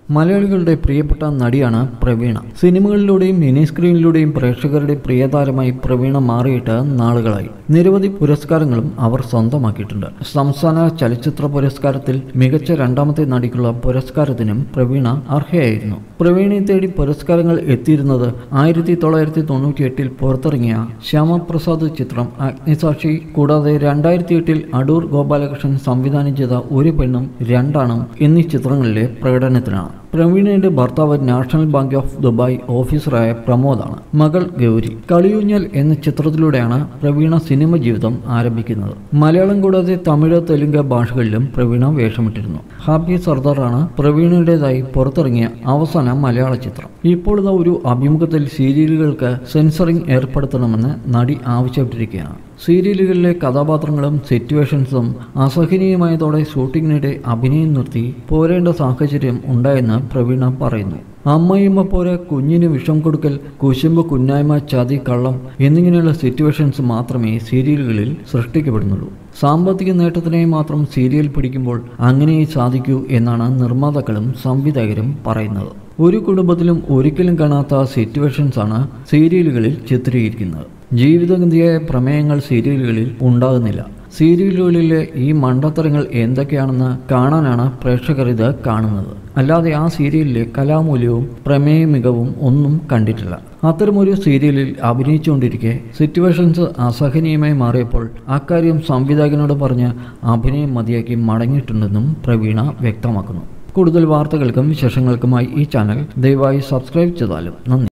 മലയാളികളുടെ പ്രിയപ്പെട്ട നടിയാണ് പ്രവീണ സിനിമകളിലൂടെയും മിനി സ്ക്രീനിലൂടെയും പ്രേക്ഷകരുടെ പ്രിയതാരമായി പ്രവീണ മാറിയിട്ട് നാളുകളായി നിരവധി പുരസ്കാരങ്ങളും അവർ സ്വന്തമാക്കിയിട്ടുണ്ട് സംസ്ഥാന ചലച്ചിത്ര പുരസ്കാരത്തിൽ മികച്ച രണ്ടാമത്തെ നടിക്കുള്ള പുരസ്കാരത്തിനും പ്രവീണ അർഹയായിരുന്നു പ്രവീണയെ തേടി പുരസ്കാരങ്ങൾ എത്തിയിരുന്നത് ആയിരത്തി തൊള്ളായിരത്തി തൊണ്ണൂറ്റി എട്ടിൽ പുറത്തിറങ്ങിയ ശ്യാമപ്രസാദ് ചിത്രം അഗ്നിസാക്ഷി കൂടാതെ രണ്ടായിരത്തി എട്ടിൽ അടൂർ ഗോപാലകൃഷ്ണൻ സംവിധാനം ചെയ്ത ഒരു പെണ്ണും രണ്ടാണും എന്നീ ചിത്രങ്ങളിലെ പ്രകടനത്തിനാണ് പ്രവീണയുടെ ഭർത്താവ് നാഷണൽ ബാങ്ക് ഓഫ് ദുബായ് ഓഫീസറായ പ്രമോദാണ് മകൾ ഗൗരി കളിയൂഞ്ഞൽ എന്ന ചിത്രത്തിലൂടെയാണ് പ്രവീണ സിനിമ ജീവിതം ആരംഭിക്കുന്നത് മലയാളം കൂടാതെ തമിഴ് തെലുങ്ക് ഭാഷകളിലും പ്രവീണ വേഷമിട്ടിരുന്നു ഹാപ്പി സർദാറാണ് പ്രവീണയുടേതായി പുറത്തിറങ്ങിയ അവസാന മലയാള ചിത്രം ഇപ്പോൾ ഇതാ ഒരു അഭിമുഖത്തിൽ സീരിയലുകൾക്ക് സെൻസറിംഗ് ഏർപ്പെടുത്തണമെന്ന് നടി ആവശ്യപ്പെട്ടിരിക്കുകയാണ് സീരിയലുകളിലെ കഥാപാത്രങ്ങളും സിറ്റുവേഷൻസും അസഹനീയമായതോടെ ഷൂട്ടിങ്ങിനിടെ അഭിനയം നിർത്തി പോരേണ്ട സാഹചര്യം ഉണ്ടായെന്ന് പ്രവീണ പറയുന്നു അമ്മയമ്മ പോലെ കുഞ്ഞിന് വിഷം കൊടുക്കൽ കുശുമ്പ് കുന്നായ്മ ചതി കള്ളം എന്നിങ്ങനെയുള്ള സിറ്റുവേഷൻസ് മാത്രമേ സീരിയലുകളിൽ സൃഷ്ടിക്കപ്പെടുന്നുള്ളൂ സാമ്പത്തിക നേട്ടത്തിനായി മാത്രം സീരിയൽ പിടിക്കുമ്പോൾ അങ്ങനെ സാധിക്കൂ എന്നാണ് നിർമ്മാതാക്കളും സംവിധായകരും പറയുന്നത് ഒരു കുടുംബത്തിലും ഒരിക്കലും കാണാത്ത സിറ്റുവേഷൻസാണ് സീരിയലുകളിൽ ചിത്രീകരിക്കുന്നത് ജീവിതഗന്ധിയായ പ്രമേയങ്ങൾ സീരിയലുകളിൽ ഉണ്ടാകുന്നില്ല സീരിയലുകളിലെ ഈ മണ്ടത്തരങ്ങൾ എന്തൊക്കെയാണെന്ന് കാണാനാണ് പ്രേക്ഷകർ ഇത് കാണുന്നത് അല്ലാതെ ആ സീരിയലിലെ കലാമൂല്യവും പ്രമേയ മികവും ഒന്നും കണ്ടിട്ടില്ല അത്തരമൊരു സീരിയലിൽ അഭിനയിച്ചുകൊണ്ടിരിക്കെ സിറ്റുവേഷൻസ് അസഹനീയമായി മാറിയപ്പോൾ അക്കാര്യം സംവിധായകനോട് പറഞ്ഞ് അഭിനയം മതിയാക്കി മടങ്ങിയിട്ടുണ്ടെന്നും പ്രവീണ വ്യക്തമാക്കുന്നു കൂടുതൽ വാർത്തകൾക്കും വിശേഷങ്ങൾക്കുമായി ഈ ചാനൽ ദയവായി സബ്സ്ക്രൈബ് ചെയ്താലും നന്ദി